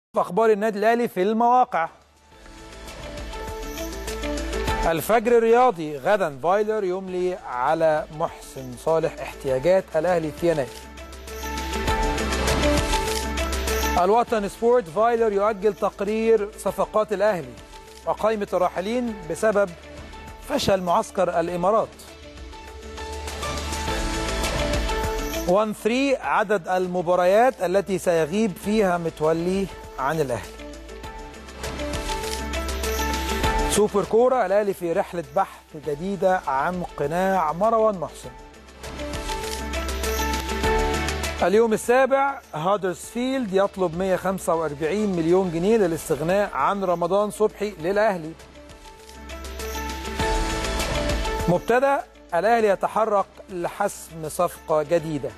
اخبار النادي الاهلي في المواقع الفجر الرياضي غدا فايلر يملي على محسن صالح احتياجات الاهلي في يناير الوطن سبورت فايلر يؤجل تقرير صفقات الاهلي وقائمه الراحلين بسبب فشل معسكر الامارات 1 3 عدد المباريات التي سيغيب فيها متولي عن الاهلي سوبر كوره الاهلي في رحله بحث جديده عن قناع مروان محسن اليوم السابع هادرسفيلد يطلب 145 مليون جنيه للاستغناء عن رمضان صبحي للاهلي مبتدا الاهلي يتحرك لحسم صفقه جديده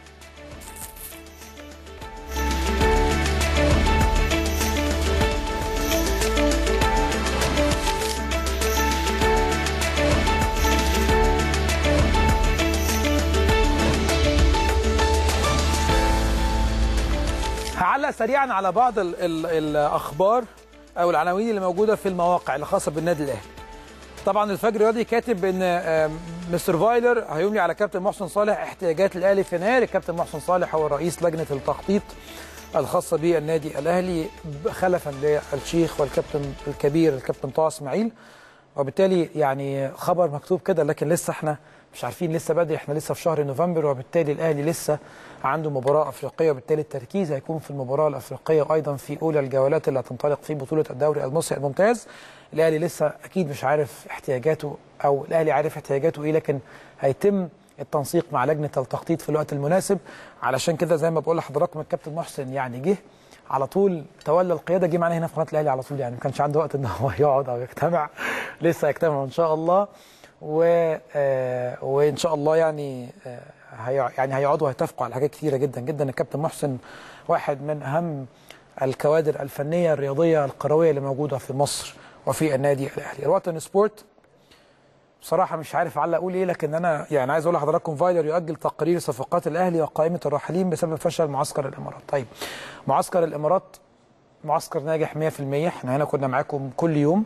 هعلق سريعا على بعض ال ال الاخبار او العناوين اللي موجوده في المواقع اللي خاصه بالنادي الاهلي طبعا الفجر الرياضي كاتب ان مستر فايلر هيملي على كابتن محسن صالح احتياجات الاهلي في يناير الكابتن محسن صالح هو رئيس لجنه التخطيط الخاصه بالنادي الاهلي خلفا للشيخ والكابتن الكبير الكابتن طه اسماعيل وبالتالي يعني خبر مكتوب كده لكن لسه احنا مش عارفين لسه بدري احنا لسه في شهر نوفمبر وبالتالي الاهلي لسه عنده مباراه افريقيه وبالتالي التركيز هيكون في المباراه الافريقيه وايضا في اولى الجولات اللي هتنطلق في بطوله الدوري المصري الممتاز الاهلي لسه اكيد مش عارف احتياجاته او الاهلي عارف احتياجاته ايه لكن هيتم التنسيق مع لجنه التخطيط في الوقت المناسب علشان كده زي ما بقول لحضراتكم الكابتن محسن يعني جه على طول تولى القياده جه معانا هنا في قناه الاهلي على طول يعني ما كانش عنده وقت ان هو يقعد او يجتمع لسه هيجتمعوا ان شاء الله و آه وان شاء الله يعني آه هي يعني هيقعدوا هيتفقوا على حاجات كثيره جدا جدا الكابتن محسن واحد من اهم الكوادر الفنيه الرياضيه القرويه اللي موجوده في مصر وفي النادي الاهلي الوطن سبورت بصراحه مش عارف علق اقول ايه لكن انا يعني عايز اقول لحضراتكم فايلر يؤجل تقرير صفقات الاهلي وقائمه الراحلين بسبب فشل معسكر الامارات طيب معسكر الامارات معسكر ناجح 100% احنا هنا كنا معاكم كل يوم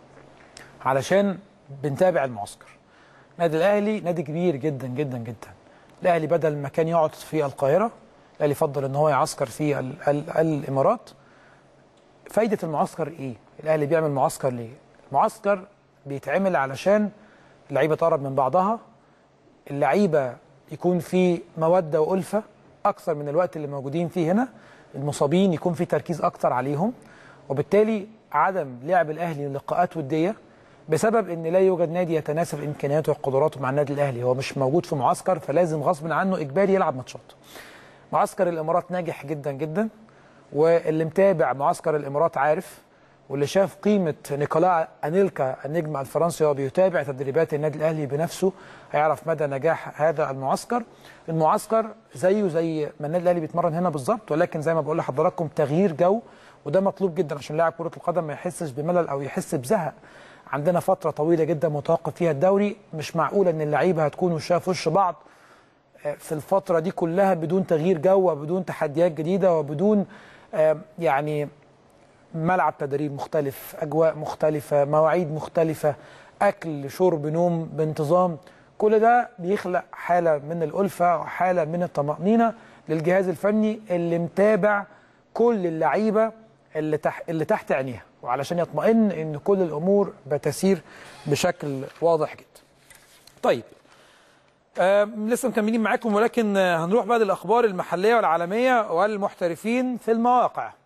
علشان بنتابع المعسكر نادي الاهلي نادي كبير جدا جدا جدا الاهلي بدل ما كان يقعد في القاهره الاهلي فضل ان هو يعسكر في ال ال الامارات فايده المعسكر ايه الاهلي بيعمل معسكر ليه المعسكر بيتعمل علشان اللعيبه تقرب من بعضها اللعيبه يكون في موده والفه اكثر من الوقت اللي موجودين فيه هنا المصابين يكون في تركيز اكثر عليهم وبالتالي عدم لعب الاهلي لقاءات وديه بسبب ان لا يوجد نادي يتناسب امكانياته وقدراته مع النادي الاهلي هو مش موجود في معسكر فلازم غصب عنه اجباري يلعب ماتشات معسكر الامارات ناجح جدا جدا واللي متابع معسكر الامارات عارف واللي شاف قيمه نيكولا انيلكا النجم الفرنسي وهو بيتابع تدريبات النادي الاهلي بنفسه هيعرف مدى نجاح هذا المعسكر المعسكر زيه زي ما النادي الاهلي بيتمرن هنا بالظبط ولكن زي ما بقول لحضراتكم تغيير جو وده مطلوب جدا عشان لاعب كره القدم ما يحسش بملل او يحس بزهق عندنا فتره طويله جدا متوقف فيها الدوري مش معقول ان اللعيبه هتكون وشها في وش بعض في الفتره دي كلها بدون تغيير جو وبدون تحديات جديده وبدون يعني ملعب تدريب مختلف اجواء مختلفه مواعيد مختلفه اكل شرب نوم بانتظام كل ده بيخلق حاله من الالفه وحاله من الطمانينه للجهاز الفني اللي متابع كل اللعيبه اللي تحت اللي تحت عينيها وعلشان يطمئن ان كل الامور بتسير بشكل واضح جدا. طيب آه لسه مكملين معاكم ولكن آه هنروح بقى للاخبار المحليه والعالميه والمحترفين في المواقع.